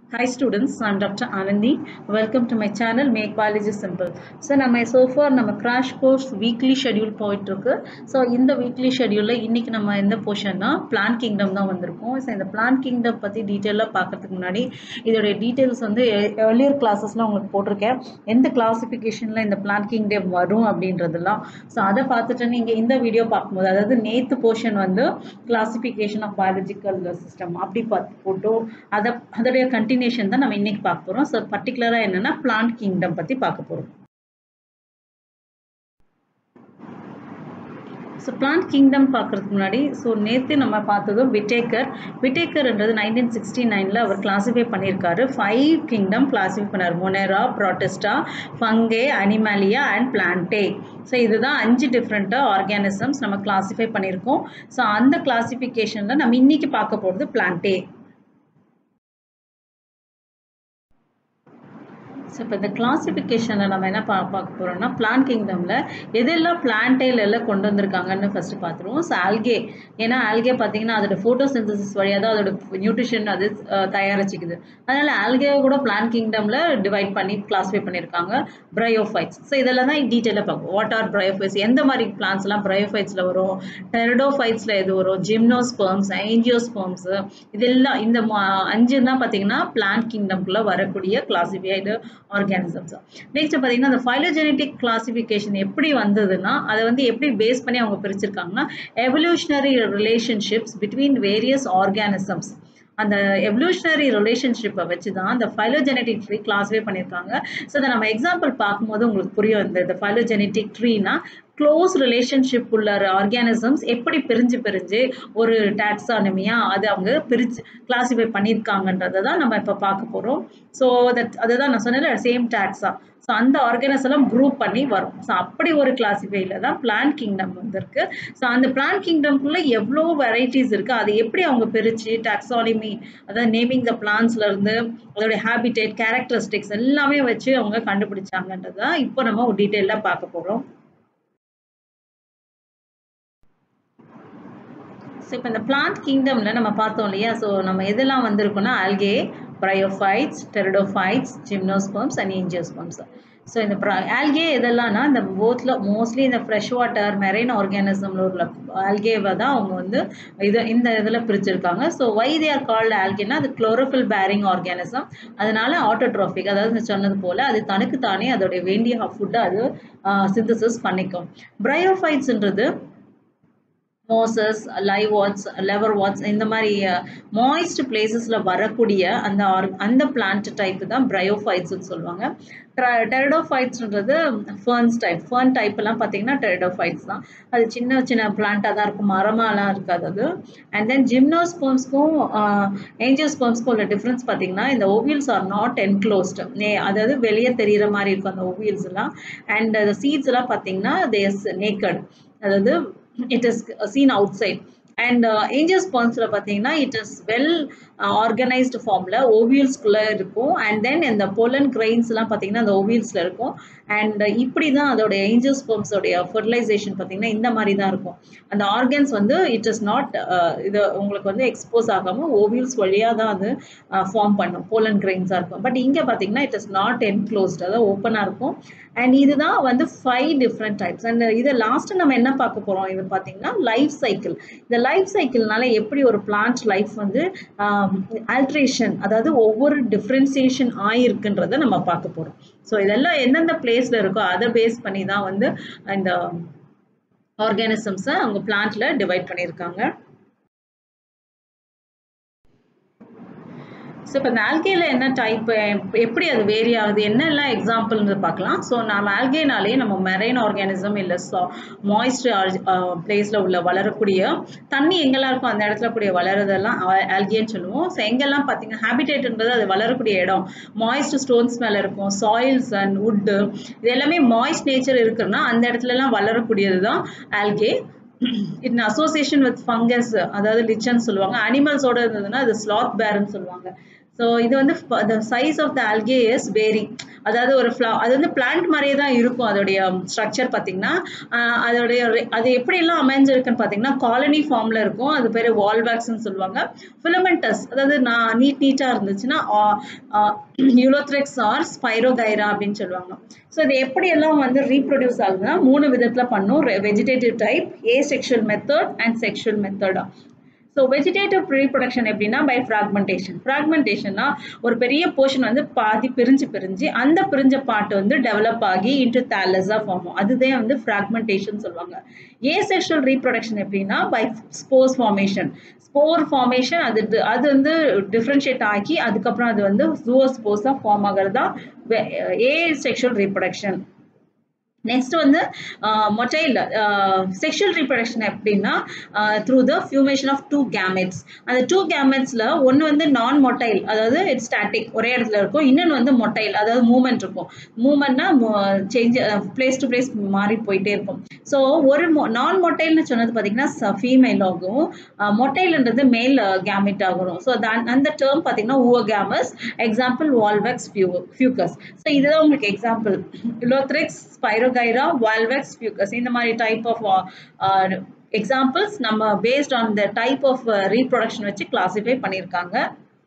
Hi students, I'm Dr. Anandi. Welcome to my channel Make Biology Simple. So நம்ம so far நம்ம crash course weekly schedule போயிட்டு இருக்கு so இந்த weekly ஷெடியூலில் இன்னைக்கு நம்ம எந்த போர்ஷன்னா பிளான் கிங்டம் தான் வந்திருக்கோம் ஸோ இந்த பிளான் கிங்டம் பற்றி டீட்டெயிலாக பார்க்கறதுக்கு முன்னாடி இதோடைய டீட்டெயில்ஸ் வந்து ஏர்லியர் கிளாஸஸ்லாம் உங்களுக்கு போட்டிருக்கேன் எந்த கிளாசிஃபிகேஷனில் இந்த பிளான் கிங்டம் வரும் அப்படின்றதெல்லாம் ஸோ அதை பார்த்துட்டு நீங்கள் இந்த வீடியோ பார்க்கும்போது அதாவது நேத்து போர்ஷன் வந்து கிளாசிஃபிகேஷன் ஆஃப் பயாலஜிக்கல் சிஸ்டம் அப்படி பார்த்து போட்டு அதை அதோடைய கண்டினியூஷன் தான் நம்ம இன்னைக்கு பார்க்க போகிறோம் ஸோ பர்டிகுலராக என்னென்னா பிளான்ட் கிங்டம் பற்றி பார்க்க போகிறோம் ஸோ பிளான்ட் கிங்டம் பார்க்குறதுக்கு முன்னாடி ஸோ நேற்று நம்ம பார்த்ததும் விட்டேக்கர் விட்டேக்கர்ன்றது நைன்டீன் சிக்ஸ்டி நைனில் அவர் கிளாஸிஃபை பண்ணியிருக்காரு ஃபைவ் கிங்டம் கிளாஸிஃபை பண்ணார் monera protista fungi animalia and plantae so இதுதான் அஞ்சு டிஃப்ரெண்ட்டாக ஆர்கானிசம்ஸ் நம்ம கிளாஸிஃபை பண்ணியிருக்கோம் ஸோ அந்த கிளாஸிஃபிகேஷனில் நம்ம இன்னைக்கு பார்க்க போகிறது பிளான்டே ஸோ இப்போ இந்த கிளாசிஃபிகேஷனில் நம்ம என்ன பா பார்க்க போகிறோம்னா பிளான் கிங்டமில் எதெல்லாம் பிளான்டைல் எல்லாம் கொண்டு வந்திருக்காங்கன்னு ஃபஸ்ட்டு பார்த்துருவோம் ஸோ ஆல்கே ஏன்னா ஆல்கே பார்த்தீங்கன்னா அதோட ஃபோட்டோசிந்தசிஸ் வழியாக தான் அதோட நியூட்ரிஷன் அது தயாரிச்சிக்குது அதனால் ஆல்கேவை கூட பிளான் கிங்டமில் டிவைட் பண்ணி கிளாஸிஃபை பண்ணியிருக்காங்க ப்ரையோஃபைட்ஸ் ஸோ இதெல்லாம் தான் டீட்டெயிலாக பார்ப்போம் வாட் ஆர் ப்ரையோஃபைட்ஸ் எந்த மாதிரி பிளான்ஸ்லாம் ப்ரையோஃபைட்ஸில் வரும் டெரடோஃபைட்ஸில் எது வரும் ஜிம்னோஸ்பர்ம்ஸ் ஏஞ்சியோஸ்பர்ம்ஸ் இதெல்லாம் இந்த அஞ்சு தான் பார்த்தீங்கன்னா பிளான் கிங்டம்குள்ளே வரக்கூடிய கிளாசிஃபைடு ஆர்கானிசம்ஸ் நெக்ஸ்ட் பார்த்தீங்கன்னா அந்த ஃபைலோஜெனட்டிக் கிளாசிஃபிகேஷன் எப்படி வந்ததுன்னா அதை வந்து எப்படி பேஸ் பண்ணி அவங்க பிரிச்சிருக்காங்கன்னா evolutionary relationships between various organisms அந்த எவல்யூஷனரி ரிலேஷன்ஷிப்பை வச்சு தான் அந்த ஃபைலோஜெனட்டிக் ட்ரீ கிளாஸிஃபை பண்ணியிருக்காங்க ஸோ அதை நம்ம எக்ஸாம்பிள் பார்க்கும்போது உங்களுக்கு புரியும் இந்த இந்த ஃபைலோஜெனட்டிக் ட்ரீனா க்ளோஸ் ரிலேஷன்ஷிப் உள்ள ஆர்கானிசம்ஸ் எப்படி பிரிஞ்சு பிரிஞ்சு ஒரு டாக்ஸானமியா அதை அவங்க பிரிச்சு கிளாஸிஃபை பண்ணியிருக்காங்கன்றதை தான் நம்ம இப்போ பார்க்க போகிறோம் ஸோ தட் அதுதான் நான் சொன்னேன் சேம் டாக்ஸா ஸோ அந்த ஆர்கனைஸ் எல்லாம் குரூப் பண்ணி வரும் ஸோ அப்படி ஒரு கிளாசிஃபைல தான் பிளான் கிங்டம் வந்திருக்கு ஸோ அந்த பிளான் கிங்டம்குள்ளே எவ்வளோ வெரைட்டிஸ் இருக்குது அதை எப்படி அவங்க பிரித்து டாக்ஸானிமி அதாவது நேமிங் த பிளான்ஸ்ல இருந்து அதோடைய ஹேபிடேட் கேரக்டரிஸ்டிக்ஸ் எல்லாமே வச்சு அவங்க கண்டுபிடிச்சாங்கன்றது தான் இப்போ நம்ம ஒரு டீட்டெயிலாக பார்க்க போகிறோம் ஸோ இப்போ இந்த பிளான்ட் கிங்டமில் நம்ம பார்த்தோம் இல்லையா ஸோ நம்ம எதெல்லாம் வந்திருக்கோம்னா algae bryophytes pteridophytes gymnosperms and angiosperms so இந்த ஆல்கே எதெல்லாம்னா இந்த போத்தில் மோஸ்ட்லி இந்த ஃப்ரெஷ் வாட்டர் மெரைன் ஆர்கானிசம்ல உள்ள ஆல்கேவை தான் அவங்க வந்து இது இந்த இதில் பிரிச்சிருக்காங்க so why they are called ஆல்கேனா அது குளோரோஃபில் பேரிங் ஆர்கானிசம் அதனால ஆட்டோட்ரோஃபிக் அதாவது சொன்னது போல் அது தனக்கு தானே அதோடைய வேண்டிய ஃபுட்டை அது சிந்தசிஸ் பண்ணிக்கும் ப்ரையோஃபைட்ஸ்ன்றது mosses liverworts liverworts இந்த மாதிரி மாய்ஸ்ட் பிளேசஸில் வரக்கூடிய அந்த ஆர் அந்த பிளான்ட் டைப் தான் ப்ரையோஃபைட்ஸ்னு சொல்லுவாங்க டெரடோஃபைட்ஸ்ன்றது ஃபர்ன்ஸ் டைப் ஃபர்ன் டைப் எல்லாம் பார்த்தீங்கன்னா டெரடோஃபைட்ஸ் தான் அது சின்ன சின்ன பிளான்ட்டாக தான் இருக்கும் மரமாலாம் இருக்காது அது அண்ட் தென் ஜிம்னோஸ்போம்ஸ்க்கும் ஏஞ்சியோஸ்போம்ஸ்க்கும் உள்ள டிஃப்ரென்ஸ் பார்த்தீங்கன்னா இந்த ஓவியல்ஸ் ஆர் நாட் என்க்ளோஸ்டு நே அதாவது வெளியே தெரிகிற மாதிரி இருக்கும் அந்த ஓவியல்ஸ் எல்லாம் அண்ட் அந்த சீட்ஸ் எல்லாம் பார்த்தீங்கன்னா தேஸ் நேக்கட் அதாவது it is seen outside and ஏஞ்சஸ்பான்ஸில் பார்த்தீங்கன்னா இட் இஸ் வெல் ஆர்கனைஸ்டு ஃபார்மில் ஓவியல்ஸ்குள்ளே இருக்கும் அண்ட் தென் இந்த பொலன் கிரெயின்ஸ்லாம் பார்த்தீங்கன்னா அந்த ஓவியல்ஸில் இருக்கும் அண்ட் இப்படி தான் அதோட ஏஞ்சஸ்பாம்ஸோடைய ஃபர்டிலைசேஷன் பார்த்தீங்கன்னா இந்த மாதிரி தான் இருக்கும் அந்த ஆர்கன்ஸ் வந்து இட் இஸ் நாட் இது உங்களுக்கு வந்து எக்ஸ்போஸ் ஆகாமல் ஓவியல்ஸ் வழியாக தான் அது ஃபார்ம் பண்ணும் போலன் கிரெயின்ஸாக இருக்கும் பட் இங்கே பார்த்தீங்கன்னா இட் இஸ் நாட் என்க்ளோஸ்ட் அதாவது ஓப்பனாக இருக்கும் அண்ட் இதுதான் வந்து ஃபைவ் டிஃப்ரெண்ட் டைப்ஸ் அண்ட் இதை லாஸ்ட்டு நம்ம என்ன பார்க்க போகிறோம் இது பார்த்தீங்கன்னா லைஃப் சைக்கிள் இந்த லைஃப் சைக்கிள்னால எப்படி ஒரு பிளான்ட் லைஃப் வந்து ஆல்ட்ரேஷன் அதாவது ஒவ்வொரு டிஃப்ரென்சியேஷன் ஆயிருக்குன்றதை நம்ம பார்க்க போகிறோம் ஸோ இதெல்லாம் எந்தெந்த பிளேஸில் இருக்கோ அதை பேஸ் பண்ணி தான் வந்து இந்த ஆர்கானிசம்ஸை அவங்க பிளான்ட்ல டிவைட் பண்ணியிருக்காங்க ஸோ இப்போ இந்த ஆல்கேல என்ன டைப் எப்படி அது வேரி ஆகுது என்னெல்லாம் எக்ஸாம்பிள்னு பார்க்கலாம் ஸோ நம்ம ஆல்கேனாலே நம்ம மெரைன் ஆர்கானிசம் இல்லை சா மாய்ஸ்ட் பிளேஸில் உள்ள வளரக்கூடிய தண்ணி எங்கெல்லாம் இருக்கும் அந்த இடத்துல கூடிய வளருதெல்லாம் ஆல்கேன்னு சொல்லுவோம் ஸோ எங்கெல்லாம் பார்த்தீங்கன்னா ஹேபிடேட்ன்றது அது வளரக்கூடிய இடம் மாய்ஸ்ட் ஸ்டோன்ஸ் மேலே இருக்கும் சாயில்ஸ் அண்ட் வுட்டு இது எல்லாமே மாய்ஸ்ட் நேச்சர் இருக்குன்னா அந்த இடத்துலலாம் வளரக்கூடியது தான் algae in association with fungus அதாவது லிச்சன் சொல்லுவாங்க அனிமல்ஸோட இருந்ததுன்னா அது ஸ்லாத் பேர்னு சொல்லுவாங்க ஸோ இது வந்து the size of the algae is very அதாவது ஒரு ஃப்ளா அது வந்து பிளான்ட் மாதிரியே தான் இருக்கும் அதோடைய ஸ்ட்ரக்சர் பார்த்தீங்கன்னா அதோடைய அது எப்படியெல்லாம் அமைஞ்சிருக்குன்னு பார்த்தீங்கன்னா காலனி ஃபார்மில் இருக்கும் அது பேர் வால்வேக்ஸ்ன்னு சொல்லுவாங்க ஃபிலமெண்டஸ் அதாவது நான் நீட் நீட்டாக இருந்துச்சுன்னா யூலோத்ரெக்ஸ் ஆர் ஸ்பைரோகைரா அப்படின்னு சொல்லுவாங்க ஸோ இது எப்படியெல்லாம் வந்து ரீப்ரொடியூஸ் ஆகுதுன்னா மூணு விதத்தில் பண்ணும் vegetative type asexual method and sexual மெத்தடா ஸோ வெஜிடேட்டிவ் ரீப்ரொடக்ஷன் எப்படின்னா பை ஃப்ராக்மெண்டேஷன் ஃப்ராக்மெண்டேஷன்னா ஒரு பெரிய போர்ஷன் வந்து பாதி பிரிஞ்சு பிரிஞ்சு அந்த பிரிஞ்ச பாட்டு வந்து டெவலப் ஆகி இன்ட்டு தேலஸாக ஃபார்ம் ஆகும் அதுதான் வந்து ஃப்ராக்மெண்டேஷன் சொல்லுவாங்க ஏ செக்ஷுவல் ரீப்ரொடக்ஷன் எப்படின்னா by spores formation spore formation அது அது வந்து டிஃப்ரென்ஷியேட் ஆகி அதுக்கப்புறம் அது வந்து ஜூவோ ஸ்போர்ஸாக ஃபார்ம் ஆகிறது தான் ஏ செக்ஷுவல் ரீப்ரொடக்ஷன் நெக்ஸ்ட் வந்து மொட்டைல் செக்ஷுவல் ரீப்ரடக்ஷன் எப்படின்னா through the fusion of two gametes அந்த டூ கேமெட்ஸில் ஒன்று வந்து நான் மொட்டைல் அதாவது இட்ஸ் ஸ்டாட்டிக் ஒரே இடத்துல இருக்கும் இன்னொன்று வந்து மொட்டைல் அதாவது மூமெண்ட் இருக்கும் மூமெண்ட்னா சேஞ்ச் பிளேஸ் டு பிளேஸ் மாறி போயிட்டே இருக்கும் ஸோ ஒரு நான் மொட்டைல்னு சொன்னது பார்த்தீங்கன்னா ஃபீமேல் ஆகும் மொட்டைல்ன்றது மேல் கேமெட் ஆகணும் ஸோ அந்த டேர்ம் பார்த்தீங்கன்னா ஊவ கேமஸ் எக்ஸாம்பிள் வால்வெக்ஸ் ஃபியூ ஃபியூக்கஸ் ஸோ இதுதான் உங்களுக்கு example Ulothrix Spirogyra Volvox Fucus இந்த மாதிரி டைப் ஆஃப் எக்ஸாம்பிள்ஸ் நம்ம based on the type of reproduction வச்சு கிளாசிஃபை பண்ணியிருக்காங்க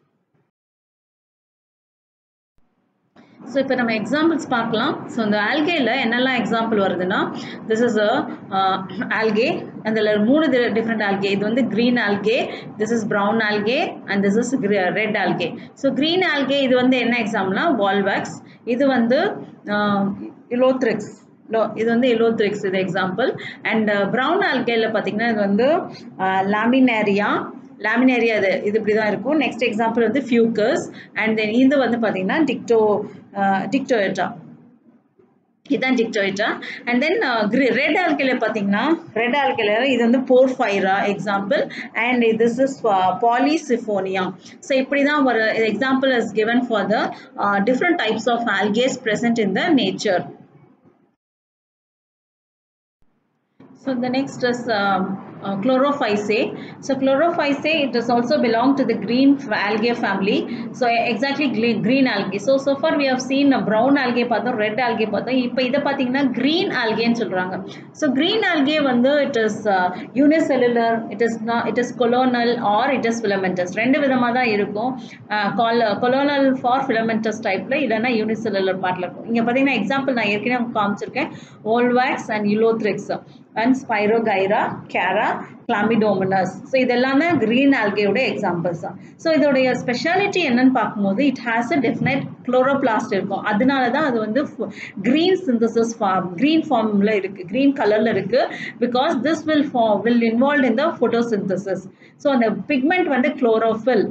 ஸோ இப்போ நம்ம எக்ஸாம்பிள்ஸ் பார்க்கலாம் ஸோ இந்த ஆல்கேல என்னெல்லாம் எக்ஸாம்பிள் வருதுன்னா திஸ் இஸ் அ ஆல்கே அதில் மூணு டிஃப்ரெண்ட் ஆல்கே இது வந்து green algae this is brown algae and this is red algae so green algae இது வந்து என்ன எக்ஸாம்பிள்னா வால்வேக்ஸ் இது வந்து இலோத்ரிக்ஸ் லோ இது வந்து எலோத்ரிக்ஸ் இது எக்ஸாம்பிள் அண்ட் ப்ரௌன் ஆல்கேல பார்த்தீங்கன்னா இது வந்து லாமினேரியா லாமினேரியா இது இது இப்படி தான் இருக்கும் நெக்ஸ்ட் எக்ஸாம்பிள் வந்து ஃபியூக்கஸ் அண்ட் தென் இது வந்து பார்த்தீங்கன்னா டிக்டோ டிக்டோயட்டா இதுதான் டிக்டோயிட்டா அண்ட் தென் ரெட் ஆல்கில பார்த்தீங்கன்னா ரெட் ஆல்கில இது வந்து Porphyra example and this is Polysiphonia so இப்படி தான் ஒரு example is given for the different types of algaes present in the nature. So the next is um, uh, chlorophyceae. So chlorophyceae, it does also belong to the green algae family. So exactly green algae. So so far we have seen a brown algae பார்த்தோம் red algae பார்த்தோம் இப்போ இதை பார்த்தீங்கன்னா green algae சொல்றாங்க. So green algae வந்து it is uh, unicellular, it is not, it is colonal or it is filamentous. ரெண்டு விதமா தான் இருக்கும். colonal for filamentous typeல இல்லைன்னா unicellular partல இருக்கும். இங்க பார்த்தீங்கன்னா எக்ஸாம்பிள் நான் ஏற்கனவே காமிச்சிருக்கேன் Volvax and Ulothrix and Spirogyra, Cara, Chlamydomonas so இதெல்லாம் தான் க்ரீன் ஆல்கேயோட எக்ஸாம்பிள்ஸ் தான் ஸோ இதோடைய ஸ்பெஷாலிட்டி என்னன்னு பார்க்கும்போது it has a definite chloroplast இருக்கும் அதனால தான் அது வந்து க்ரீன் சிந்தசிஸ் ஃபார்ம் க்ரீன் ஃபார்மில் இருக்குது க்ரீன் கலரில் இருக்குது because this will form will involve in the photosynthesis so அந்த பிக்மெண்ட் வந்து குளோரோஃபில்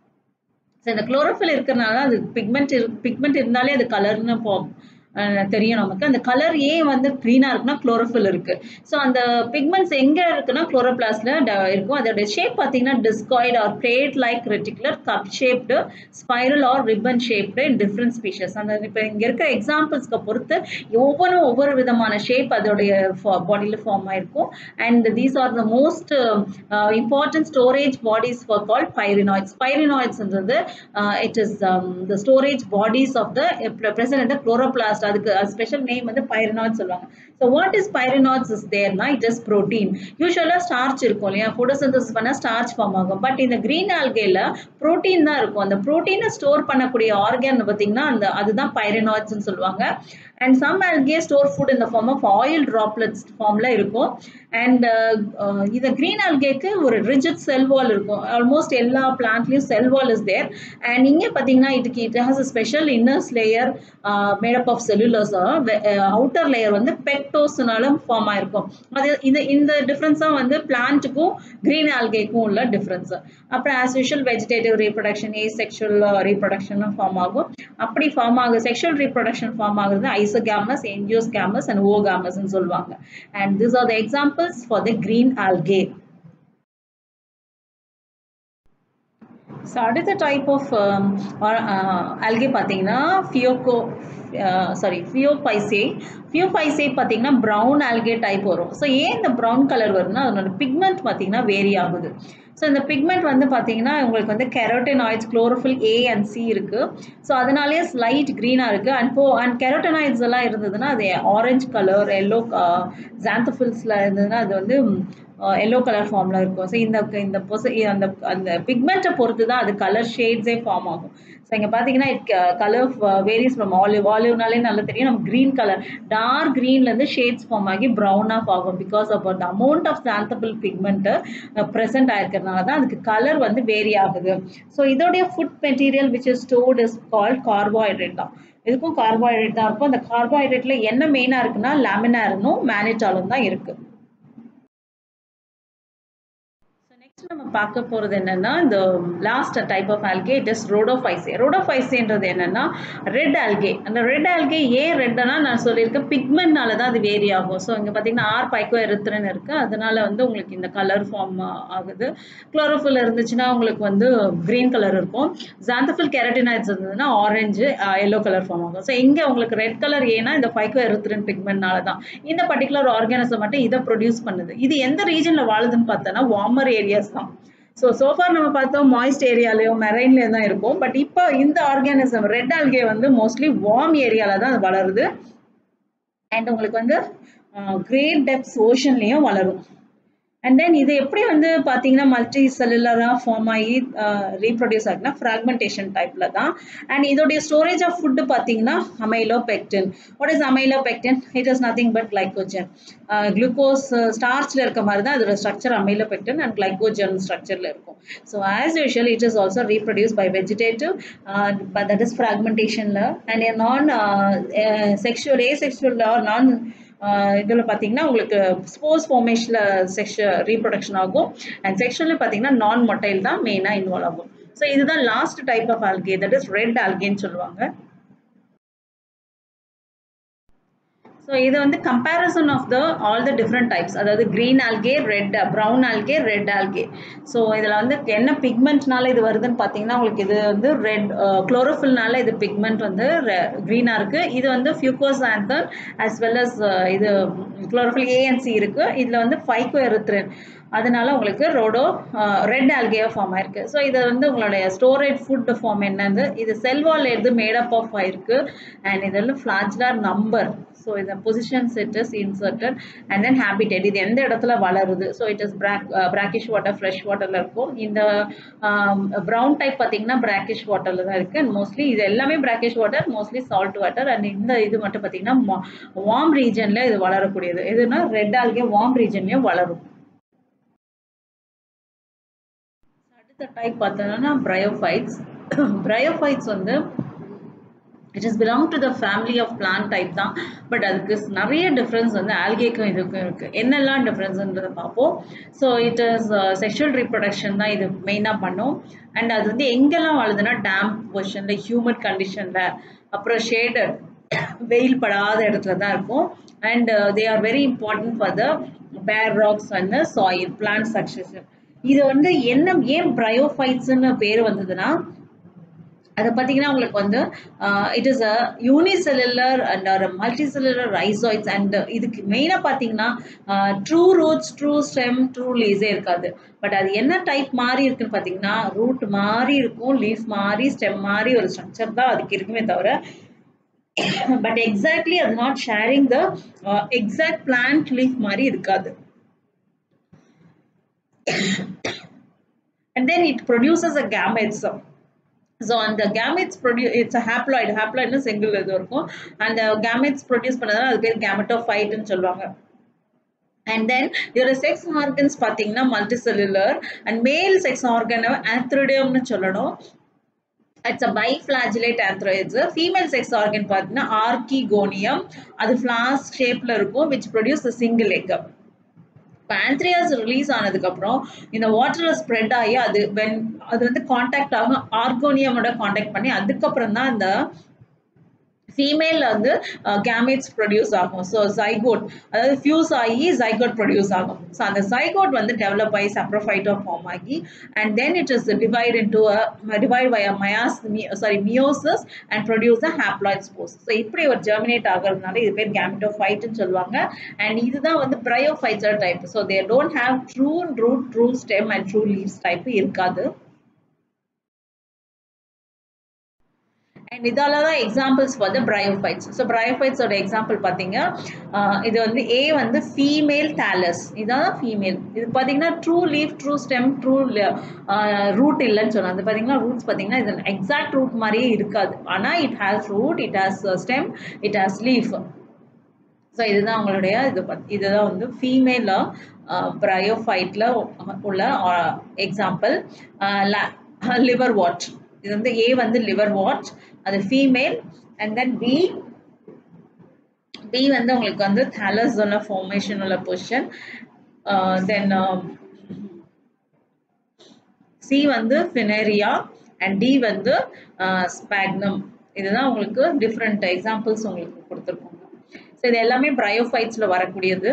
ஸோ இந்த குளோரோஃபில் இருக்கிறனால அது பிக்மெண்ட் பிக்மெண்ட் இருந்தாலே அது கலர்னு ஃபார்ம் தெரியும் நமக்கு அந்த கலர் ஏன் வந்து க்ரீனாக இருக்குன்னா குளோரோஃபில் இருக்குது ஸோ அந்த பிக்மெண்ட்ஸ் எங்கே இருக்குன்னா குளோரோபிளாஸில் இருக்கும் அதோட ஷேப் பார்த்தீங்கன்னா discoid or plate like reticular cup shaped spiral or ribbon shaped in different species அந்த இப்போ இங்கே இருக்கிற எக்ஸாம்பிள்ஸ்க்கு பொறுத்து ஒவ்வொன்றும் ஒவ்வொரு விதமான ஷேப் அதோடைய பாடியில் ஃபார்ம் ஆயிருக்கும் and these are the most important storage bodies for call pyrenoids பைரினாய்ட்ஸ்ன்றது it is the storage bodies of the present இந்த குளோரோபிளாஸ்ட் அதுக்கு ஸ்பெஷல் நேம் வந்து பைரனாய்ட்ஸ் சொல்லுவாங்க so what is pyrenoids is தேர்னா இட் இஸ் ப்ரோட்டீன் யூஸ்வலாக starch இருக்கும் இல்லையா photosynthesis பண்ணால் ஸ்டார்ச் ஃபார்ம் ஆகும் பட் இந்த க்ரீன் ஆல்கேல ப்ரோட்டீன் தான் இருக்கும் அந்த ப்ரோட்டீனை ஸ்டோர் பண்ணக்கூடிய ஆர்கன் பார்த்தீங்கன்னா அந்த அதுதான் பைரனாய்ட்ஸ்னு சொல்லுவாங்க and some algae store food இந்த ஃபார்ம் ஆஃப் ஆயில் ட்ராப்லெட்ஸ் ஃபார்மில் இருக்கும் அண்ட் இந்த க்ரீன் ஆல்கேக்கு ஒரு ரிஜிட் செல் வால் இருக்கும் ஆல்மோஸ்ட் எல்லா பிளான்ட்லேயும் செல் வால் இஸ் தேர் அண்ட் இங்கே பார்த்தீங்கன்னா இதுக்கு it has a special inners layer made up of cellulars outer layer வந்து பெக்டோஸ்னால ஃபார்ம் ஆயிருக்கும் அது இது இந்த டிஃப்ரென்ஸாக வந்து பிளான்ட்டுக்கும் க்ரீன் ஆல்கேக்கும் உள்ள டிஃப்ரென்ஸ் அப்புறம் as usual vegetative reproduction asexual ரீப்ரொடக்ஷனும் ஃபார்ம் ஆகும் அப்படி ஃபார்ம் ஆகுது செக்ஷுவல் ரீப்ரொடக்ஷன் ஃபார்ம் ஆகுது ஐசோகாமஸ் என்ஜியோஸ்காமஸ் அண்ட் ஓகாமஸ்ன்னு சொல்லுவாங்க and this are the examples for the green algae so அடுத்த டைப் ஆஃப் ஆல்கே பார்த்தீங்கன்னா ஃபியோகோ சாரி ஃபியோபைசே ஃபியோபைசே பார்த்தீங்கன்னா ப்ரௌன் ஆல்கே டைப் வரும் ஸோ ஏன் இந்த ப்ரௌன் கலர் வரும்னா அதனோட பிக்மெண்ட் பார்த்தீங்கன்னா வேரி ஆகுது ஸோ இந்த பிக்மெண்ட் வந்து பார்த்தீங்கன்னா உங்களுக்கு வந்து carotenoids chlorophyll a and c இருக்குது ஸோ அதனாலேயே ஸ்லைட் க்ரீனாக இருக்குது அண்ட் போ அண்ட் கெரோட்டனாய்ட்ஸ் எல்லாம் இருந்ததுன்னா அது ஆரஞ்சு கலர் எல்லோ ஜாந்தோஃபில்ஸில் இருந்ததுன்னா அது வந்து எல்லோ கலர் ஃபார்மில் இருக்கும் ஸோ இந்த இந்த பொச அந்த அந்த பிக்மெண்ட்டை பொறுத்து தான் அது கலர் ஷேட்ஸே ஃபார்ம் ஆகும் ஸோ இங்கே பார்த்தீங்கன்னா it colour varies from olive ஆலிவ்னாலே நல்லா தெரியும் நம்ம க்ரீன் கலர் டார்க் க்ரீன்லேருந்து ஷேட்ஸ் ஃபார்ம் ஆகி ப்ரௌன் ஆஃப் ஆகும் because of the amount of xanthophyll pigment present ஆயிருக்கிறதுனால தான் அதுக்கு கலர் வந்து வேரி ஆகுது ஸோ இதோடைய food material which is stored is called carbohydrate தான் இதுக்கும் கார்போஹைட்ரேட் தான் இருக்கும் அந்த கார்போஹைட்ரேட்டில் என்ன மெயினாக இருக்குன்னா லேமினாரனும் மேனிட்டாலும் தான் இருக்குது நெக்ஸ்ட் நம்ம பார்க்க போகிறது என்னன்னா இந்த last type of algae it is Rhodophyceae ரோடோஃபைசேன்றது என்னன்னா ரெட் ஆல்கே அந்த ரெட் ஆல்கே ஏன் ரெட்னா நான் சொல்லியிருக்கேன் பிக்மெண்ட்னால தான் அது வேரி ஆகும் ஸோ இங்கே பார்த்தீங்கன்னா ஆர் பைக்கோ எருத்துறன்னு இருக்கு அதனால வந்து உங்களுக்கு இந்த கலர் ஃபார்ம் ஆகுது குளோரோஃபில் இருந்துச்சுன்னா உங்களுக்கு வந்து க்ரீன் கலர் இருக்கும் ஜாந்தஃபில் கெரட்டினாய்ட்ஸ் இருந்ததுன்னா ஆரஞ்சு எல்லோ கலர் ஃபார்ம் ஆகும் ஸோ இங்கே உங்களுக்கு ரெட் கலர் ஏன்னா இந்த பைக்கோ எருத்துறன் பிக்மெண்ட்னால தான் இந்த பர்டிகுலர் ஆர்கானிசம் மட்டும் இதை ப்ரொடியூஸ் பண்ணுது இது எந்த ரீஜனில் வாழுதுன்னு பார்த்தோன்னா வார்மர் ஏரியாஸ் தான் ஸோ சோஃபார் நம்ம பார்த்தோம் மாய்ஸ்ட் ஏரியாலையோ மெரைன்லேயோ தான் இருக்கும் பட் இப்போ இந்த ஆர்கானிசம் ரெட் ஆல்கே வந்து மோஸ்ட்லி வார்ம் ஏரியாவில் தான் அது வளருது அண்ட் உங்களுக்கு வந்து கிரேட் டெப்ஸ் ஓஷன்லேயும் வளரும் அண்ட் தென் இது எப்படி வந்து பார்த்தீங்கன்னா மல்டி செல்லுலராக ஃபார்ம் ஆகி ரீப்ரொடியூஸ் ஆகுனா ஃப்ராக்மெண்டேஷன் டைப்பில் தான் அண்ட் இதோடைய ஸ்டோரேஜ் ஆஃப் ஃபுட்டு பார்த்தீங்கன்னா amylopectin what is amylopectin it is nothing but glycogen glucose ஸ்டார்ச்சில் இருக்க மாதிரி தான் அதோட structure amylopectin and glycogen ஸ்ட்ரக்சரில் இருக்கும் so as usual it is also reproduce by vegetative that is ஃப்ராக்மெண்டேஷனில் and non sexual asexual non இதில் பார்த்தீங்கன்னா உங்களுக்கு ஸ்போர்ஸ் ஃபார்மேஷனில் செக்ஷ ரீப்ரொடக்ஷன் ஆகும் அண்ட் செக்ஷனில் பார்த்தீங்கன்னா நான் மொட்டைல் தான் மெயினாக இன்வால்வ் ஆகும் ஸோ இதுதான் last type of algae that is red ஆல்கேன்னு சொல்லுவாங்க ஸோ இது வந்து comparison of the all the different types அதாவது green algae red brown algae red algae so இதில் வந்து என்ன பிக்மெண்ட்னால இது வருதுன்னு பார்த்தீங்கன்னா உங்களுக்கு இது வந்து ரெட் குளோரோஃபில்னால இது பிக்மெண்ட் வந்து க்ரீனாக இருக்குது இது வந்து ஃபியூகோசாந்தன் ஆஸ் வெல் அஸ் இது குளோரோஃபில் ஏஎன்சி இருக்குது இதில் வந்து ஃபைக்கோ எருத்ரின் அதனால உங்களுக்கு ரோடோ ரெட் ஆல்கேயா ஃபார்ம் ஆயிருக்கு ஸோ இது வந்து உங்களுடைய ஸ்டோரேஜ் ஃபுட் ஃபார்ம் என்னது இது செல்வால் எது மேடப் ஆஃப் ஆயிருக்கு அண்ட் இது வந்து ஃப்ளாஜ்லார் நம்பர் ஸோ இந்த positions it is inserted and then habitat இது எந்த இடத்துல வளருது so it is brack brackish water fresh வாட்டரில் இருக்கும் இந்த ப்ரௌன் டைப் பார்த்தீங்கன்னா பிராக்கிஷ் வாட்டரில் தான் இருக்குது அண்ட் மோஸ்ட்லி இது எல்லாமே brackish water mostly salt water and இந்த இது மட்டும் பார்த்தீங்கன்னா வார்ம் ரீஜனில் இது வளரக்கூடியது எதுனா ரெட் ஆல்கே வார்ம் ரீஜன்லேயும் வளரும் அடுத்த டைப் பார்த்தோன்னா பிரையோஃபைட்ஸ் பிரையோஃபைட்ஸ் வந்து it is belong to the family of plant type தான் பட் அதுக்கு நிறைய டிஃப்ரென்ஸ் வந்து ஆல்கேக்கும் இதுக்கும் இருக்குது என்னெல்லாம் டிஃப்ரென்ஸ்ன்றதை பார்ப்போம் so it is sexual reproduction தான் இது மெயினாக பண்ணும் அண்ட் அது வந்து எங்கெல்லாம் வாழுதுன்னா டேம்ப் பொசிஷனில் ஹியூமன் கண்டிஷனில் அப்புறம் ஷேடட் வெயில் படாத இடத்துல தான் இருக்கும் and they are very important for the bare rocks and soil plant succession இது வந்து என்ன ஏன் பிரையோஃபைட்ஸ்னு பேர் வந்ததுன்னா அதை பார்த்தீங்கன்னா உங்களுக்கு வந்து it is a unicellular and ஒரு மல்டிசெல்லுலர் ரைசாய்ட்ஸ் அண்ட் இதுக்கு மெயினாக பார்த்தீங்கன்னா true roots true stem true லீஸே இருக்காது பட் அது என்ன டைப் மாதிரி இருக்குன்னு பார்த்தீங்கன்னா ரூட் மாதிரி இருக்கும் லீஃப் மாதிரி ஸ்டெம் மாதிரி ஒரு ஸ்ட்ரக்சர் தான் அதுக்கு இருக்குமே தவிர பட் எக்ஸாக்ட்லி அது not sharing the exact plant leaf மாதிரி இருக்காது and then it produces a gametes so அந்த கேமெட்ஸ் ப்ரொடியூ இட்ஸ் ஹாப்ளாய்டு ஹாப்ளாய்டுனா செங்கிள் இது இருக்கும் அந்த கேமெட்ஸ் ப்ரொடியூஸ் பண்ணதால அது பேர் கேமெட்டோஃபைட்னு சொல்லுவாங்க அண்ட் தென் இதோட செக்ஸ் ஆர்கன்ஸ் பார்த்தீங்கன்னா multi cellular and male sex ஆர்கனை ஆந்த்ரோடியம்னு சொல்லணும் it's a biflagellate antherozoids female sex organ பார்த்தீங்கன்னா ஆர்கிகோனியம் அது ஃப்ளாஸ் ஷேப்பில் இருக்கும் விச் ப்ரொடியூஸ் சிங்கிள் எக் பேன்த்ரியாஸ் ரிலீஸ் ஆனதுக்கப்புறம் இந்த வாட்டரில் ஸ்ப்ரெட் ஆகி அது வென் அது வந்து காண்டாக்ட் ஆகும் ஆர்கோனியமோட காண்டாக்ட் பண்ணி அதுக்கப்புறம் தான் இந்த ஃபீமேல் வந்து கேமேட்ஸ் ப்ரொடியூஸ் ஆகும் ஸோ ஜைகோட் அதாவது ஃபியூஸ் ஆகி ஜைகோட் ப்ரொடியூஸ் ஆகும் ஸோ அந்த ஜைகோட் வந்து டெவலப் ஆகி சப்ரோஃபைட்டோ ஃபார்ம் ஆகி and then it is divide into divide by meiosis sorry meiosis and produce a haploid spores so இப்படி ஒரு ஜெர்மினேட் ஆகிறதுனால இது பேர் கேமிட்டோஃபைட்னு சொல்லுவாங்க அண்ட் இதுதான் வந்து ப்ரையோஃபைட்ஸர் type so they don't have true root true stem and true leaves type இருக்காது அண்ட் இதால தான் எக்ஸாம்பிள்ஸ் வந்து பிரையோஃபைட்ஸ் ஸோ பிரையோஃபைட்ஸோட எக்ஸாம்பிள் பார்த்தீங்க இது வந்து ஏ வந்து ஃபீமேல் தாலஸ் இதான் ஃபீமேல் இது பார்த்தீங்கன்னா true leaf true stem true root இல்லைன்னு சொன்னோம் அது பார்த்தீங்கன்னா ரூட்ஸ் பார்த்தீங்கன்னா இது எக்ஸாக்ட் ரூட் மாதிரியே இருக்காது ஆனால் it has root it has stem it has leaf so இதுதான் உங்களுடைய இது இதுதான் வந்து ஃபீமேல் ப்ரையோஃபைட்டில் உள்ள எக்ஸாம்பிள் லிவர் வாட் இது வந்து ஏ வந்து லிவர் வாட்ச் அது female and then B B வந்து உங்களுக்கு வந்து தாலஸ் உள்ள ஃபார்மேஷன் உள்ள பொசிஷன் தென் சி வந்து ஃபினேரியா அண்ட் டி வந்து ஸ்பாக்னம் இதுதான் உங்களுக்கு டிஃப்ரெண்ட் எக்ஸாம்பிள்ஸ் உங்களுக்கு கொடுத்துருக்கோங்க ஸோ இது எல்லாமே ப்ரையோஃபைட்ஸில் வரக்கூடியது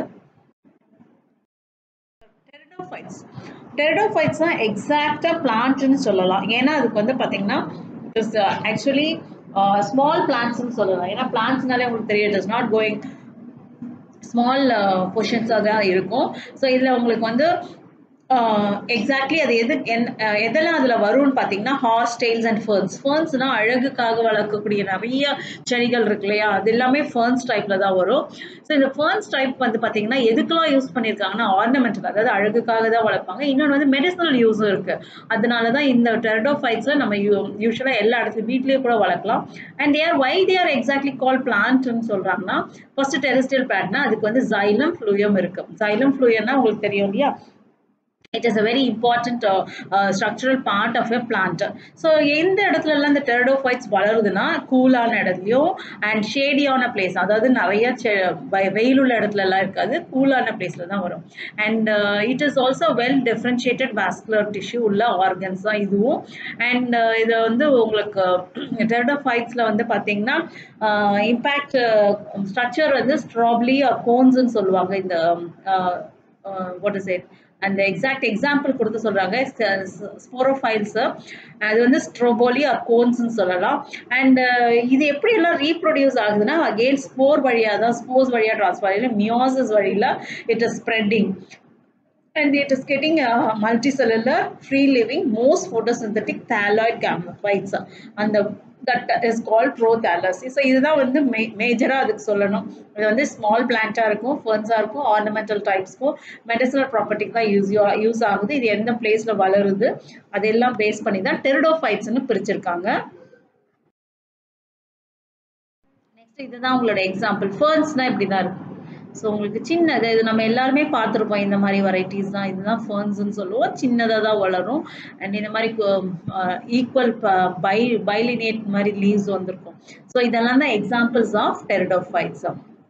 டெரிடோஃபைட்ஸ் டெரிடோஃபைட்ஸ் தான் எக்ஸாக்டாக பிளான்ட்னு சொல்லலாம் ஏன்னா அதுக்கு வந்து பார்த்தீங்கன்னா இட்ஸ் ஆக்சுவலி ஸ்மால் பிளான்ட்ஸ்னு சொல்லலாம் ஏன்னா பிளான்ட்ஸ்னாலே உங்களுக்கு தெரியும் it is not going small பொஷன்ஸாக தான் இருக்கும் ஸோ இதில் உங்களுக்கு வந்து எக்ஸாக்ட்லி அது எது என் எதெல்லாம் அதில் வரும்னு பார்த்தீங்கன்னா ஹார்ஸ் டெய்ல்ஸ் அண்ட் ஃபர்ன்ஸ் ஃபர்ன்ஸ்னால் அழகுக்காக வளர்க்கக்கூடிய நிறைய செடிகள் இருக்கு இல்லையா அது எல்லாமே ஃபர்ன்ஸ் டைப்பில் தான் வரும் ஸோ இந்த ஃபர்ன்ஸ் டைப் வந்து பார்த்தீங்கன்னா எதுக்கெல்லாம் யூஸ் பண்ணியிருக்காங்கன்னா ஆர்னமெண்ட்டுக்கு அதாவது அழகுக்காக தான் வளர்ப்பாங்க இன்னொன்று வந்து மெடிசனல் யூஸும் இருக்குது அதனால தான் இந்த டெரடோஃபைட்ஸை நம்ம யூ யூஸ்வலாக எல்லா இடத்துலையும் வீட்லேயே கூட வளர்க்கலாம் and there why there exactly கால் பிளான்ட்னு சொல்கிறாங்கன்னா ஃபர்ஸ்ட் டெரிஸ்டியல் பிளான்ட்னா அதுக்கு வந்து ஜைலம் ஃப்ளூயம் இருக்குது ஜைலம் ஃப்ளூயம்னா உங்களுக்கு தெரியும் இல்லையா it is a very important uh, uh, structural part of a plant so எந்த இடத்துலலாம் இந்த டெரடோஃபைட்ஸ் வளருதுன்னா கூலான இடத்துலையும் அண்ட் ஷேடியான பிளேஸ் அதாவது நிறைய வெயில் உள்ள இடத்துலலாம் இருக்காது கூலான பிளேஸில் தான் வரும் and it is also well differentiated vascular tissue உள்ள ஆர்கன்ஸ் தான் இதுவும் அண்ட் இதை வந்து உங்களுக்கு டெரடோஃபைட்ஸில் வந்து பார்த்தீங்கன்னா இம்பேக்ட் ஸ்ட்ரக்சர் வந்து ஸ்ட்ராப்லி கோன்ஸ்ன்னு சொல்லுவாங்க இந்த வாட் இஸ் இட் அந்த எக்ஸாக்ட் எக்ஸாம்பிள் கொடுத்து சொல்றாங்க ஸ்போரோஃபைல்ஸ் அது வந்து ஸ்ட்ரோபோலி ஆர் கோன்ஸ்னு சொல்லலாம் அண்ட் இது எப்படி எல்லாம் ரீப்ரொடியூஸ் ஆகுதுன்னா அகெயின் ஸ்போர் வழியாக தான் ஸ்போர்ஸ் வழியாக ட்ரான்ஸ்ஃபர் ஆகி மியோசஸ் வழியில் it is spreading and it is getting a multicellular free living most photosynthetic thalloid gametophytes அந்த that is call prothallus so இதுதான் வந்து மே மேஜராக அதுக்கு சொல்லணும் இது வந்து ஸ்மால் பிளான்ட்டாக இருக்கும் ஃபர்ன்ஸாக இருக்கும் ஆர்னமெண்டல் டைப்ஸ்க்கும் மெடிசனல் ப்ராப்பர்ட்டிக்கு தான் யூஸ் யூஸ் ஆகுது இது எந்த பிளேஸில் வளருது அதெல்லாம் பேஸ் பண்ணி தான் டெரிடோஃபைட்ஸ்னு பிரிச்சிருக்காங்க நெக்ஸ்ட் இதுதான் உங்களோட எக்ஸாம்பிள் ஃபர்ன்ஸ்னால் இப்படி தான் இருக்கும் ஸோ உங்களுக்கு சின்னது இது நம்ம எல்லாருமே பார்த்துருப்போம் இந்த மாதிரி வெரைட்டிஸ் தான் இதுதான் ஃபர்ன்ஸ்னு சொல்லுவோம் சின்னதாக தான் வளரும் அண்ட் இந்த மாதிரி ஈக்குவல் பை பைலினேட் மாதிரி லீவ்ஸ் வந்திருக்கும் ஸோ இதெல்லாம் தான் examples of pteridophytes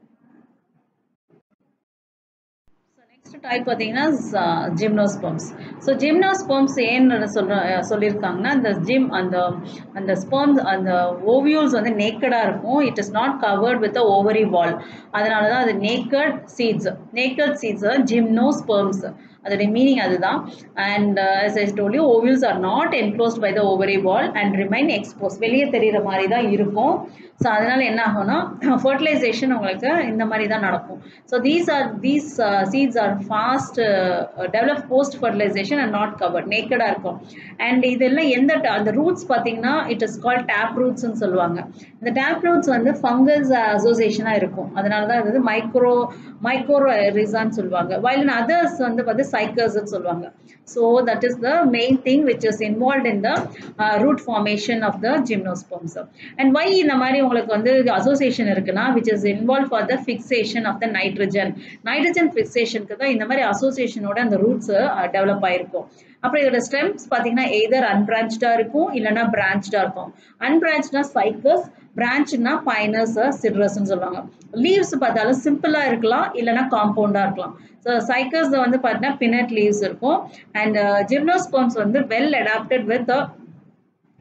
next type பார்த்தீங்கன்னா ஜிம்னோஸ்பம்ஸ் ஸோ ஜிம்னோஸ்பம்ஸ் ஏன்னு சொல்ற சொல்லியிருக்காங்கன்னா அந்த ஜிம் அந்த அந்த ஸ்பம்ஸ் அந்த ஓவியூல்ஸ் வந்து நேக்கடாக இருக்கும் it is not covered with ovary wall அதனால தான் அது naked seeds naked seeds gymnosperms அதோடைய மீனிங் அதுதான் and as I told you ovules are not enclosed by the ovary wall and remain expose வெளியே தெரிகிற மாதிரி தான் இருக்கும் ஸோ அதனால என்ன ஆகும்னா ஃபர்டிலைசேஷன் உங்களுக்கு இந்த மாதிரி தான் நடக்கும் so these are these seeds are fast develop post fertilization and not covered நேக்கடாக இருக்கும் அண்ட் இதெல்லாம் எந்த அந்த ரூட்ஸ் பார்த்தீங்கன்னா இட் இஸ் கால் டேப் ரூட்ஸ்னு சொல்லுவாங்க இந்த டேப் ரூட்ஸ் வந்து ஃபங்கஸ் அசோசியேஷனாக இருக்கும் அதனால தான் இது மைக்ரோ மைக்ரோ ரிசான்னு சொல்லுவாங்க வைல் இன் அதர்ஸ் வந்து பார்த்து சைக்கர்ஸ்ன்னு சொல்லுவாங்க so that is the main thing which is involve in the root formation of the gymnosperms and why இந்த மாதிரி உங்களுக்கு வந்து அசோசியேஷன் இருக்குன்னா which is involve for the fixation of the nitrogen nitrogen ஃபிக்ஸேஷனுக்கு தான் இந்த மாதிரி அசோசியேஷனோட அந்த ரூட்ஸ் டெவலப் ஆயிருக்கும் அப்புறம் இதோட ஸ்டெம்ஸ் பார்த்தீங்கன்னா எய்தர் அன்பிரான்ச்சாக இருக்கும் இல்லைன்னா பிரான்ச்சாக இருக்கும் அன்பிரான்ச்னா சைக்கஸ் பிரான்ச்னா பைனஸ் சிட்ரஸ்ன்னு சொல்லுவாங்க லீவ்ஸ் பார்த்தாலும் சிம்பிளாக இருக்கலாம் இல்லைன்னா காம்பவுண்டாக இருக்கலாம் ஸோ சைக்கஸ் வந்து பார்த்தீங்கன்னா பினட் லீவ்ஸ் இருக்கும் அண்ட் ஜிம்னோஸ்பம்ஸ் வந்து well adapted with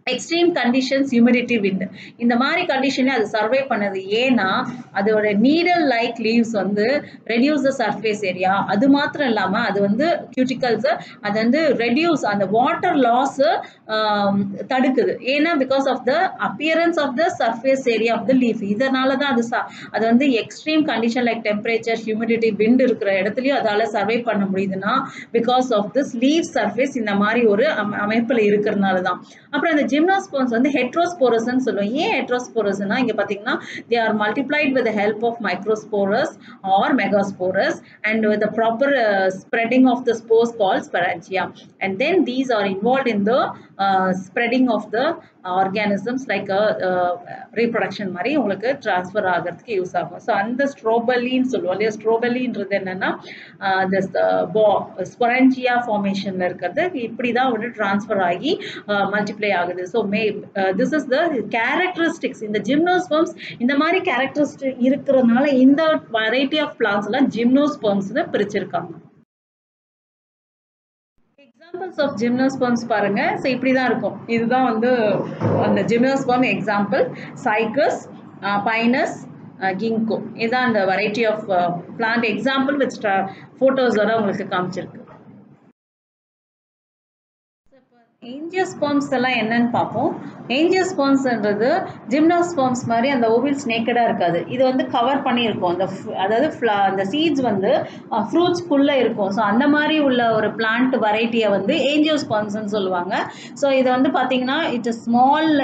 extreme conditions humidity wind இந்த மாதிரி கண்டிஷன்ல அது சர்வை பண்ணது ஏன்னா அதோட நீடல் லைக் லீவ்ஸ் வந்து ரெடியூஸ் த சர்ஃபேஸ் ஏரியா அது மாத்திரம் இல்லாமல் அது வந்து கியூட்டிக்கல்ஸ் அது வந்து ரெடியூஸ் அந்த வாட்டர் லாஸ் தடுக்குது ஏன்னா because of the appearance of the surface area of the leaf இதனால தான் அது அது வந்து extreme condition like temperature humidity wind இருக்கிற இடத்துலையும் அதால சர்வை பண்ண முடியுதுன்னா because of this leave surface இந்த மாதிரி ஒரு அமைப்பில் இருக்கிறதுனால தான் அப்புறம் இந்த ஜிம்னாஸ்போன்ஸ் வந்து ஹெட்ரோஸ்போரஸ்ன்னு சொல்லுவோம் ஏன் ஹெட்ரோஸ்போரஸ்னா இங்கே பார்த்தீங்கன்னா they are multiplied with help of microspores or megaspores and with proper spreading of the spores call sporangia and then these are involve in the spreading of the organisms like reproduction மாதிரி உங்களுக்கு transfer ஆகிறதுக்கு use ஆகும் so அந்த ஸ்ட்ரோபலின்னு சொல்லுவோம் இல்லையா ஸ்ட்ரோபலின்றது என்னன்னா இந்த ஸ்பொரஞ்சியா ஃபார்மேஷனில் இருக்கிறது இப்படி தான் வந்து ட்ரான்ஸ்ஃபர் ஆகி மல்டிப்ளை ஆகுது so may this is the characteristics இந்த ஜிம்னோஸ்பர்ம்ஸ் இந்த மாதிரி கேரக்டரிஸ்டிக் இருக்கிறதுனால இந்த வெரைட்டி ஆஃப் பிளான்ஸ் எல்லாம் ஜிம்னோஸ்பர்ம்ஸ்னு பிரிச்சிருக்காங்க எக்ஸாம்பிள்ஸ் ஆஃப் ஜிம்னோஸ்பர்ம்ஸ் பாருங்க ஸோ இப்படி தான் இருக்கும் இதுதான் வந்து அந்த gymnosperm example cycas pinus ginkgo இதுதான் அந்த variety of plant example with ஃபோட்டோஸோட உங்களுக்கு காமிச்சிருக்கு ஏஞ்சியோஸ்பர்ம்ஸ் எல்லாம் என்னன்னு பார்ப்போம் ஏஞ்சியோஸ்பர்ம்ஸ்ன்றது ஜிம்னோஸ்பர்ம்ஸ் மாதிரி அந்த ஓவில்ஸ் நேக்கடாக இருக்காது இது வந்து கவர் பண்ணியிருக்கும் அந்த அதாவது அந்த சீட்ஸ் வந்து ஃப்ரூட்ஸ்க்குள்ளே இருக்கும் ஸோ அந்த மாதிரி உள்ள ஒரு பிளான்ட் வெரைட்டியை வந்து ஏஞ்சியோஸ்பர்ம்ஸ்ன்னு சொல்லுவாங்க ஸோ இதை வந்து பார்த்தீங்கன்னா இட்ஸ் ஸ்மால்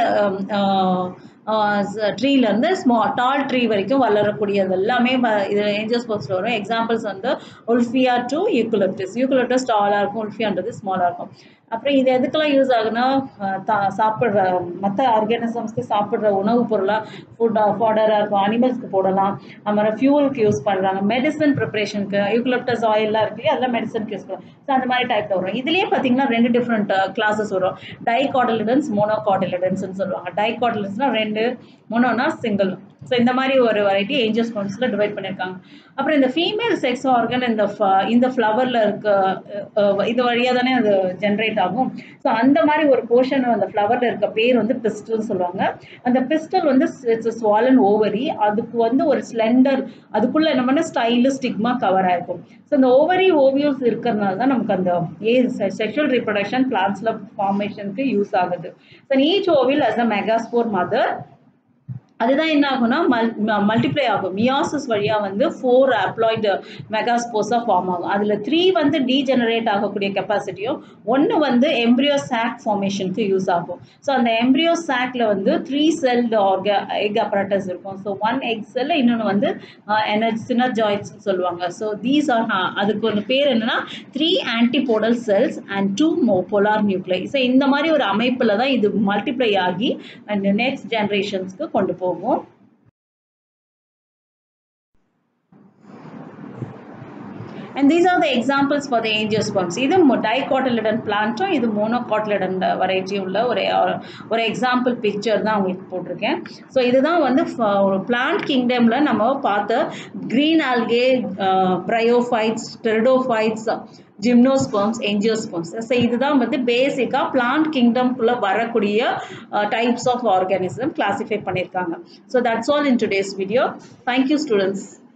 ட்ரீலேருந்து ஸ்மா டால் ட்ரீ வரைக்கும் வளரக்கூடியது எல்லாமே இது ஏஞ்சோஸ்போர்ட்ஸில் வரும் எக்ஸாம்பிள்ஸ் வந்து உல்ஃபியா டு யூக்குலப்டஸ் யூக்குலப்டஸ் டாலாக இருக்கும் உல்ஃபியான்றது ஸ்மாலாக இருக்கும் அப்புறம் இது எதுக்கெல்லாம் யூஸ் ஆகுனா சாப்பிட்ற மற்ற ஆர்கானிசம்ஸ்க்கு சாப்பிட்ற உணவுப் பொருளாக ஃபுட் ஃபாடராக இருக்கும் அனிமல்ஸ்க்கு போடலாம் அப்புறம் ஃபியூலுக்கு யூஸ் பண்ணுறாங்க மெடிசன் ப்ரிப்ரேஷனுக்கு யூக்லப்டஸ் ஆயிலெலாம் இருக்கு இல்லையா அதெல்லாம் மெடிசனுக்கு யூஸ் பண்ணுறோம் ஸோ அந்த மாதிரி டைப்பில் வரும் இதுலேயே பார்த்தீங்கன்னா ரெண்டு டிஃப்ரெண்ட் கிளாஸஸ் வரும் டைகாட்டிலிடன்ஸ் மோனோகாட்டிலிடன்ஸ்னு சொல்லுவாங்க டைகாட்டிலிடன்ஸ்னால் ரெண்டு மோனோனா சிங்கிள் ஸோ இந்த மாதிரி ஒரு வெரைட்டி ஏஞ்சல்ஸ் ஃபவுண்ட்ஸில் டிவைட் பண்ணியிருக்காங்க அப்புறம் இந்த ஃபீமேல் செக்ஸ் ஆர்கன் இந்த இந்த ஃப்ளவரில் இருக்க இது வழியாக தானே அது ஜென்ரேட் ஆகும் ஸோ அந்த மாதிரி ஒரு போர்ஷன் அந்த ஃப்ளவரில் இருக்க பேர் வந்து பிஸ்டல்னு சொல்லுவாங்க அந்த பிஸ்டல் வந்து இட்ஸ் ஸ்வாலன் ஓவரி அதுக்கு வந்து ஒரு ஸ்லெண்டர் அதுக்குள்ளே என்னமான ஸ்டைலு ஸ்டிக்மா கவர் ஆயிருக்கும் ஸோ இந்த ஓவரி ஓவியோஸ் இருக்கிறதுனால தான் நமக்கு அந்த ஏ செக்ஷுவல் ரீப்ரொடக்ஷன் பிளான்ஸில் ஃபார்மேஷனுக்கு யூஸ் ஆகுது so each ovule as a megaspore mother அதுதான் என்ன ஆகும்னா மல் மல்டிப்ளை ஆகும் மியாசிஸ் வழியாக வந்து ஃபோர் அப்ளாய்டு மெகாஸ்போஸாக ஃபார்ம் ஆகும் அதில் த்ரீ வந்து டீஜெனரேட் ஆகக்கூடிய கெப்பாசிட்டியும் ஒன்று வந்து எம்ப்ரியோ சாக் ஃபார்மேஷனுக்கு யூஸ் ஆகும் ஸோ அந்த எம்ப்ரியோ சாக்ல வந்து த்ரீ செல்டு ஆர்க எக் அப்பரட்டஸ் இருக்கும் ஸோ ஒன் எக் செல் இன்னொன்று வந்து எனர்ஜி சினர் ஜாய்ட்ஸ்னு சொல்லுவாங்க ஸோ தீஸ் ஆர் அதுக்கு ஒரு பேர் என்னன்னா three antipodal cells and two polar nuclei so இந்த மாதிரி ஒரு அமைப்பில் தான் இது மல்டிப்ளை ஆகி அண்ட் நெக்ஸ்ட் ஜென்ரேஷன்ஸ்க்கு கொண்டு போகும் போகும் And these are the examples for the angiosperms. இது dicotyledon பிளான்ட்டும் இது மோனோகாட்டிலிடன் வெரைட்டி உள்ள ஒரு ஒரு எக்ஸாம்பிள் பிக்சர் தான் உங்களுக்கு போட்டிருக்கேன் ஸோ இதுதான் வந்து ஒரு பிளான்ட் கிங்டமில் நம்ம பார்த்த green algae bryophytes pteridophytes gymnosperms angiosperms so இதுதான் வந்து பேசிக்காக பிளான்ட் கிங்டம்குள்ளே வரக்கூடிய டைப்ஸ் ஆஃப் ஆர்கானிசம் கிளாசிஃபை பண்ணியிருக்காங்க so that's all in today's video thank you students